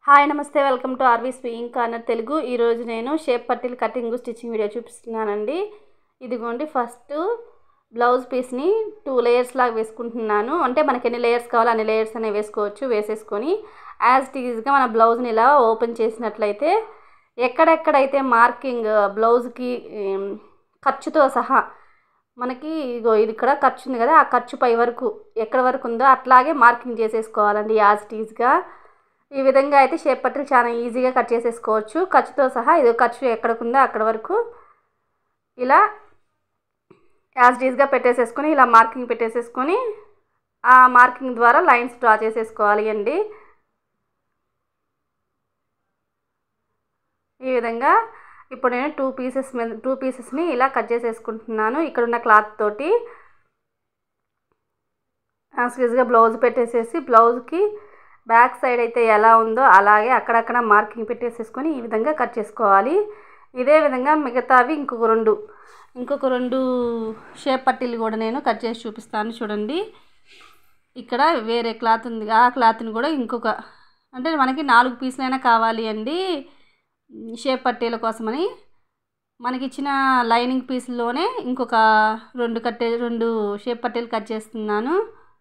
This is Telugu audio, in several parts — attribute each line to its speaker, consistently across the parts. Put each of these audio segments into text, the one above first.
Speaker 1: హాయ్ నమస్తే welcome to RV swing corner Telugu ఈరోజు నేను షేప్ పట్టీలు కటింగ్ స్టిచ్చింగ్ వీడియో చూపిస్తున్నానండి ఇదిగోండి ఫస్ట్ బ్లౌజ్ పీస్ని టూ లేయర్స్ లాగా వేసుకుంటున్నాను అంటే మనకి ఎన్ని లేయర్స్ కావాలో అన్ని లేయర్స్ అనేవి వేసుకోవచ్చు వేసేసుకొని యాజ్ టీజ్గా మన బ్లౌజ్ని ఇలా ఓపెన్ చేసినట్లయితే ఎక్కడెక్కడైతే మార్కింగ్ బ్లౌజ్కి ఏం, ఖర్చుతో సహా మనకి ఇగో ఇది ఇక్కడ ఖర్చు ఉంది కదా ఆ ఖర్చు పై వరకు ఎక్కడ వరకు ఉందో అట్లాగే మార్కింగ్ చేసేసుకోవాలండి యాజ్ టీజ్గా ఈ విధంగా అయితే షేప్ పట్టీలు చాలా ఈజీగా కట్ చేసేసుకోవచ్చు ఖర్చుతో సహా ఇది ఖర్చు ఎక్కడికి ఉందో అక్కడ వరకు ఇలా యాజ్ డీజ్గా పెట్టేసేసుకొని ఇలా మార్కింగ్ పెట్టేసేసుకొని ఆ మార్కింగ్ ద్వారా లైన్స్ డ్రా చేసేసుకోవాలి అండి ఈ విధంగా ఇప్పుడు నేను టూ పీసెస్ మీద టూ పీసెస్ని ఇలా కట్ చేసేసుకుంటున్నాను ఇక్కడ ఉన్న క్లాత్ తోటి యాజ్గా బ్లౌజ్ పెట్టేసేసి బ్లౌజ్కి బ్యాక్ సైడ్ అయితే ఎలా ఉందో అలాగే అక్కడక్కడ మార్కింగ్ పెట్టేసేసుకొని ఈ విధంగా కట్ చేసుకోవాలి ఇదే విధంగా మిగతావి ఇంకొక రెండు ఇంకొక రెండు షేప్ పట్టీలు కూడా నేను కట్ చేసి చూపిస్తాను చూడండి ఇక్కడ వేరే క్లాత్ ఉంది ఆ క్లాత్ని కూడా ఇంకొక అంటే మనకి నాలుగు పీసులైనా కావాలి అండి షేప్ పట్టీల కోసమని మనకి ఇచ్చిన లైనింగ్ పీసుల్లోనే ఇంకొక రెండు కట్టే రెండు షేప్ పట్టీలు కట్ చేస్తున్నాను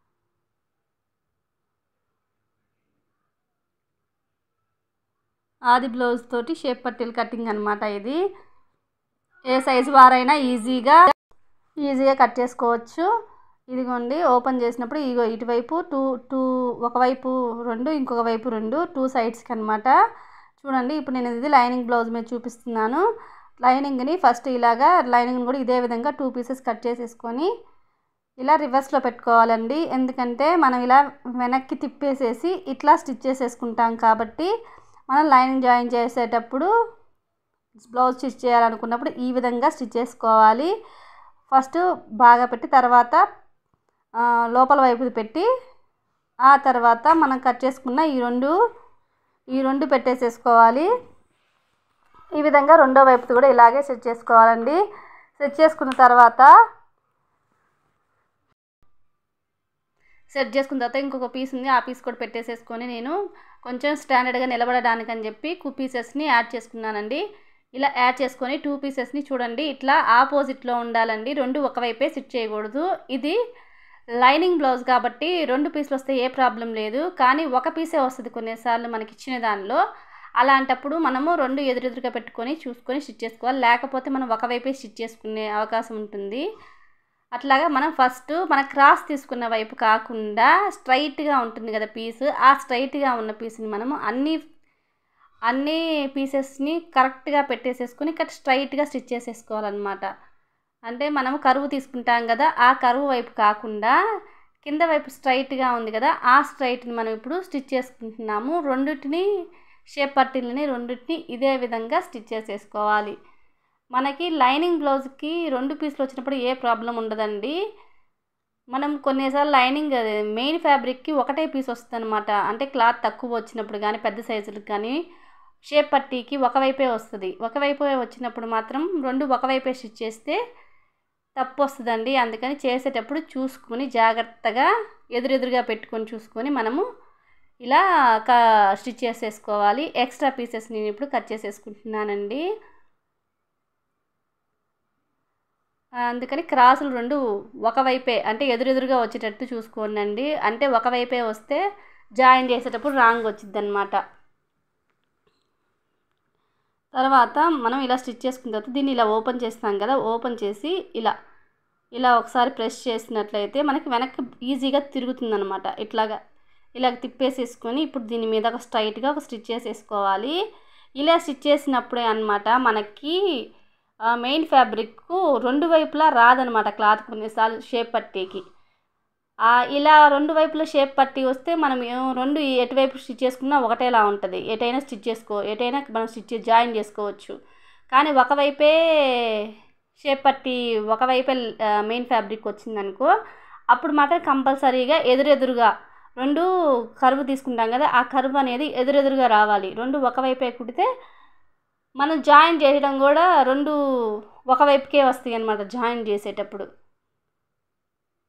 Speaker 1: ఆది బ్లౌజ్ తోటి షేప్ పట్టీలు కటింగ్ అనమాట ఇది ఏ సైజు వారైనా ఈజీగా ఈజీగా కట్ చేసుకోవచ్చు ఇదిగోండి ఓపెన్ చేసినప్పుడు ఇగో ఇటువైపు టూ టూ ఒకవైపు రెండు ఇంకొక వైపు రెండు టూ సైడ్స్కి అనమాట చూడండి ఇప్పుడు నేను ఇది లైనింగ్ బ్లౌజ్ మీద చూపిస్తున్నాను లైనింగ్ని ఫస్ట్ ఇలాగా లైనింగ్ని కూడా ఇదే విధంగా టూ పీసెస్ కట్ చేసేసుకొని ఇలా రివర్స్లో పెట్టుకోవాలండి ఎందుకంటే మనం ఇలా వెనక్కి తిప్పేసేసి ఇట్లా స్టిచ్ చేసేసుకుంటాం కాబట్టి మనం లైనింగ్ జాయిన్ చేసేటప్పుడు బ్లౌజ్ స్టిచ్ చేయాలనుకున్నప్పుడు ఈ విధంగా స్టిచ్ చేసుకోవాలి ఫస్ట్ బాగా పెట్టి తర్వాత ఆ, లోపల వైపు పెట్టి ఆ తర్వాత మనం కట్ చేసుకున్న ఈ రెండు ఈ రెండు పెట్టేసేసుకోవాలి ఈ విధంగా రెండో వైపు కూడా ఇలాగే సెట్ చేసుకోవాలండి సెట్ చేసుకున్న తర్వాత సెట్ చేసుకున్న తర్వాత ఇంకొక పీస్ ఉంది ఆ పీస్ కూడా పెట్టేసేసుకొని నేను కొంచెం స్టాండర్డ్గా నిలబడడానికి అని చెప్పి టూ పీసెస్ని యాడ్ చేసుకున్నానండి ఇలా యాడ్ చేసుకొని టూ పీసెస్ని చూడండి ఇట్లా ఆపోజిట్లో ఉండాలండి రెండు ఒకవైపే సిట్ చేయకూడదు ఇది లైనింగ్ బ్లౌజ్ కాబట్టి రెండు పీసులు వస్తే ఏ ప్రాబ్లం లేదు కానీ ఒక పీసే వస్తుంది కొన్నిసార్లు మనకి ఇచ్చిన దానిలో అలాంటప్పుడు మనము రెండు ఎదురెదురుగా పెట్టుకొని చూసుకొని స్టిచ్ చేసుకోవాలి లేకపోతే మనం ఒకవైపే స్టిచ్ చేసుకునే అవకాశం ఉంటుంది అట్లాగా మనం ఫస్ట్ మన క్రాస్ తీసుకున్న వైపు కాకుండా స్ట్రైట్గా ఉంటుంది కదా పీస్ ఆ స్ట్రైట్గా ఉన్న పీస్ని మనము అన్ని అన్ని పీసెస్ని కరెక్ట్గా పెట్టేసేసుకొని కట్ స్ట్రైట్గా స్టిచ్ చేసేసుకోవాలన్నమాట అంటే మనము కరువు తీసుకుంటాం కదా ఆ కరువు వైపు కాకుండా కింద వైపు స్ట్రైట్గా ఉంది కదా ఆ స్ట్రైట్ని మనం ఇప్పుడు స్టిచ్ చేసుకుంటున్నాము రెండింటిని షేప్ పట్టీలని రెండింటిని ఇదే విధంగా స్టిచ్ చేసేసుకోవాలి మనకి లైనింగ్ బ్లౌజ్కి రెండు పీసులు వచ్చినప్పుడు ఏ ప్రాబ్లం ఉండదండి మనం కొన్నిసార్లు లైనింగ్ అదే మెయిన్ ఫ్యాబ్రిక్కి ఒకటే పీస్ వస్తుంది అనమాట అంటే క్లాత్ తక్కువ వచ్చినప్పుడు కానీ పెద్ద సైజులకు కానీ షేప్ పట్టీకి ఒకవైపే వస్తుంది ఒకవైపే వచ్చినప్పుడు మాత్రం రెండు ఒకవైపే స్టిచ్ చేస్తే తప్పు వస్తుందండి అందుకని చేసేటప్పుడు చూసుకొని జాగ్రత్తగా ఎదురెదురుగా పెట్టుకొని చూసుకొని మనము ఇలా క స్టిచ్ చేసేసుకోవాలి ఎక్స్ట్రా పీసెస్ నేను ఇప్పుడు కట్ చేసేసుకుంటున్నానండి అందుకని క్రాసులు రెండు ఒకవైపే అంటే ఎదురెదురుగా వచ్చేటట్టు చూసుకోండి అంటే ఒకవైపే వస్తే జాయిన్ చేసేటప్పుడు రాంగ్ వచ్చింది అనమాట తర్వాత మనం ఇలా స్టిచ్ చేసుకున్న తర్వాత దీన్ని ఇలా ఓపెన్ చేస్తాం కదా ఓపెన్ చేసి ఇలా ఇలా ఒకసారి ప్రెస్ చేసినట్లయితే మనకి వెనక్కి ఈజీగా తిరుగుతుందనమాట ఇట్లాగా ఇలా తిప్పేసేసుకొని ఇప్పుడు దీని మీద ఒక స్ట్రైట్గా ఒక స్టిచ్ చేసేసుకోవాలి ఇలా స్టిచ్ చేసినప్పుడే అనమాట మనకి మెయిన్ ఫ్యాబ్రిక్ రెండు వైపులా రాదనమాట క్లాత్ కొన్నిసార్లు షేప్ పట్టీకి ఇలా రెండు వైపులా షేప్ పట్టి వస్తే మనం ఏ- రెండు ఎటువైపు స్టిచ్ చేసుకున్నా ఒకటేలా ఉంటుంది ఎటైనా స్టిచ్ చేసుకో ఎటైనా మనం స్టిచ్ జాయిన్ చేసుకోవచ్చు కానీ ఒకవైపే షేప్ పట్టి ఒకవైపే మెయిన్ ఫ్యాబ్రిక్ వచ్చిందనుకో అప్పుడు మాత్రం కంపల్సరీగా ఎదురెదురుగా రెండు కరువు తీసుకుంటాం కదా ఆ కరువు అనేది ఎదురెదురుగా రావాలి రెండు ఒకవైపే కుడితే మనం జాయిన్ చేయడం కూడా రెండు ఒకవైపుకే వస్తాయి అన్నమాట జాయిన్ చేసేటప్పుడు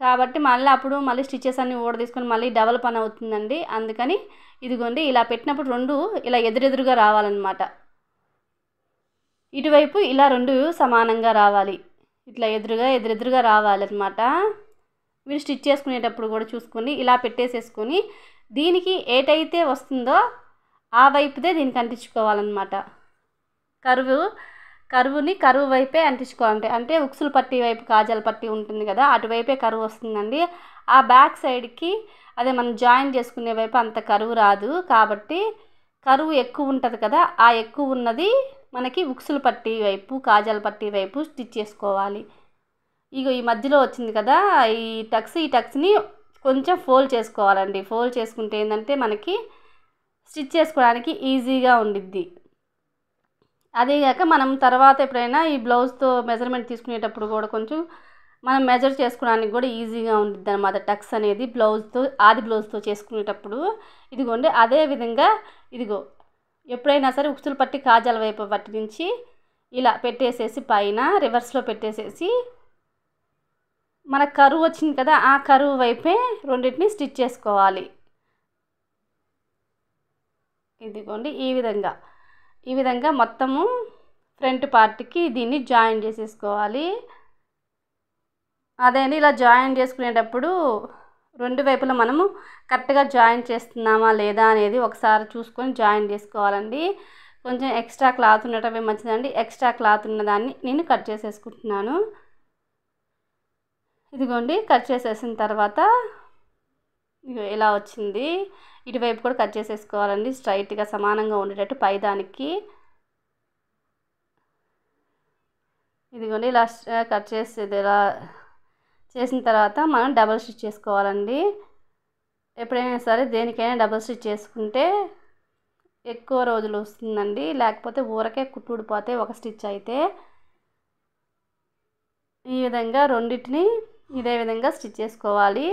Speaker 1: కాబట్టి మళ్ళీ అప్పుడు మళ్ళీ స్టిచెస్ అన్ని ఓడ తీసుకొని మళ్ళీ డబల్ పని అవుతుందండి అందుకని ఇదిగోండి ఇలా పెట్టినప్పుడు రెండు ఇలా ఎదురెదురుగా రావాలన్నమాట ఇటువైపు ఇలా రెండు సమానంగా రావాలి ఇట్లా ఎదురుగా ఎదురెదురుగా రావాలన్నమాట మీరు స్టిచ్ చేసుకునేటప్పుడు కూడా చూసుకొని ఇలా పెట్టేసేసుకొని దీనికి ఏటైతే వస్తుందో ఆ వైపుదే దీనికి అంటించుకోవాలన్నమాట కరువు కరువుని కరువు వైపే అంటించుకోవాలంటే అంటే ఉక్సులు పట్టి వైపు కాజాల పట్టి ఉంటుంది కదా అటువైపే కరువు వస్తుందండి ఆ బ్యాక్ సైడ్కి అదే మనం జాయిన్ చేసుకునే వైపు అంత కరువు రాదు కాబట్టి కరువు ఎక్కువ ఉంటుంది కదా ఆ ఎక్కువ ఉన్నది మనకి ఉక్సులు పట్టి వైపు కాజాల పట్టి వైపు స్టిచ్ చేసుకోవాలి ఇగో ఈ మధ్యలో వచ్చింది కదా ఈ టక్స్ ఈ టక్స్ని కొంచెం ఫోల్డ్ చేసుకోవాలండి ఫోల్డ్ చేసుకుంటే ఏంటంటే మనకి స్టిచ్ చేసుకోవడానికి ఈజీగా ఉండిద్ది అదేగాక మనం తర్వాత ఎప్పుడైనా ఈ బ్లౌజ్తో మెజర్మెంట్ తీసుకునేటప్పుడు కూడా కొంచెం మనం మెజర్ చేసుకోవడానికి కూడా ఈజీగా ఉంటుంది అనమాట టక్స్ అనేది బ్లౌజ్తో ఆది బ్లౌజ్తో చేసుకునేటప్పుడు ఇదిగోండి అదే విధంగా ఇదిగో ఎప్పుడైనా సరే ఉక్సులు పట్టి కాజాల వైపు పట్టి నుంచి ఇలా పెట్టేసేసి పైన రివర్స్లో పెట్టేసేసి మన కరువు వచ్చింది కదా ఆ కరువు వైపే రెండింటిని స్టిచ్ చేసుకోవాలి ఇదిగోండి ఈ విధంగా ఈ విధంగా మొత్తము ఫ్రంట్ పార్ట్కి దీన్ని జాయిన్ చేసేసుకోవాలి అదేంటి ఇలా జాయిన్ చేసుకునేటప్పుడు రెండు వైపులా మనము కరెక్ట్గా జాయిన్ చేస్తున్నామా లేదా అనేది ఒకసారి చూసుకొని జాయిన్ చేసుకోవాలండి కొంచెం ఎక్స్ట్రా క్లాత్ ఉండటమే మంచిదండి ఎక్స్ట్రా క్లాత్ ఉన్నదాన్ని నేను కట్ చేసేసుకుంటున్నాను ఇదిగోండి కట్ చేసేసిన తర్వాత ఇగో ఇలా వచ్చింది ఇటువైపు కూడా కట్ చేసేసుకోవాలండి స్ట్రైట్గా సమానంగా ఉండేటట్టు పైదానికి ఇదిగోండి ఇలా కట్ చేసేది ఇలా చేసిన తర్వాత మనం డబల్ స్టిచ్ చేసుకోవాలండి ఎప్పుడైనా సరే దేనికైనా డబల్ స్టిచ్ చేసుకుంటే ఎక్కువ రోజులు వస్తుందండి లేకపోతే ఊరకే కుట్టుడిపోతే ఒక స్టిచ్ అయితే ఈ విధంగా రెండింటిని ఇదే విధంగా స్టిచ్ చేసుకోవాలి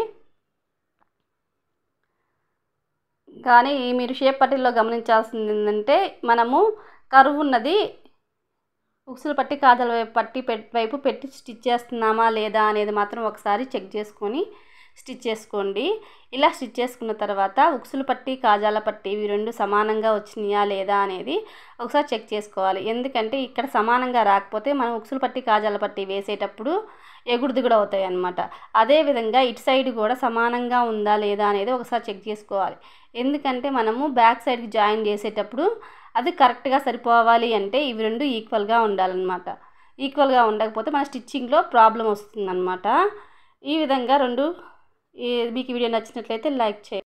Speaker 1: కానీ మీరు షేప్ పట్టీలో గమనించాల్సింది ఏంటంటే మనము కరువు ఉన్నది ఉక్సులు పట్టి కాజల వైపు పట్టి వైపు పెట్టి స్టిచ్ చేస్తున్నామా లేదా అనేది మాత్రం ఒకసారి చెక్ చేసుకొని స్టిచ్ చేసుకోండి ఇలా స్టిచ్ చేసుకున్న తర్వాత ఉక్సులు పట్టి కాజాల పట్టి ఇవి రెండు సమానంగా వచ్చినాయా లేదా అనేది ఒకసారి చెక్ చేసుకోవాలి ఎందుకంటే ఇక్కడ సమానంగా రాకపోతే మనం ఉక్సులు పట్టి కాజాల పట్టి వేసేటప్పుడు ఎగుడు దిగుడు అవుతాయి అన్నమాట అదేవిధంగా ఇటు సైడ్ కూడా సమానంగా ఉందా లేదా అనేది ఒకసారి చెక్ చేసుకోవాలి ఎందుకంటే మనము బ్యాక్ సైడ్కి జాయిన్ చేసేటప్పుడు అది కరెక్ట్గా సరిపోవాలి అంటే ఇవి రెండు ఈక్వల్గా ఉండాలన్నమాట ఈక్వల్గా ఉండకపోతే మన స్టిచ్చింగ్లో ప్రాబ్లం వస్తుందన్నమాట ఈ విధంగా రెండు మీకు వీడియో నచ్చినట్లయితే లైక్ చేయండి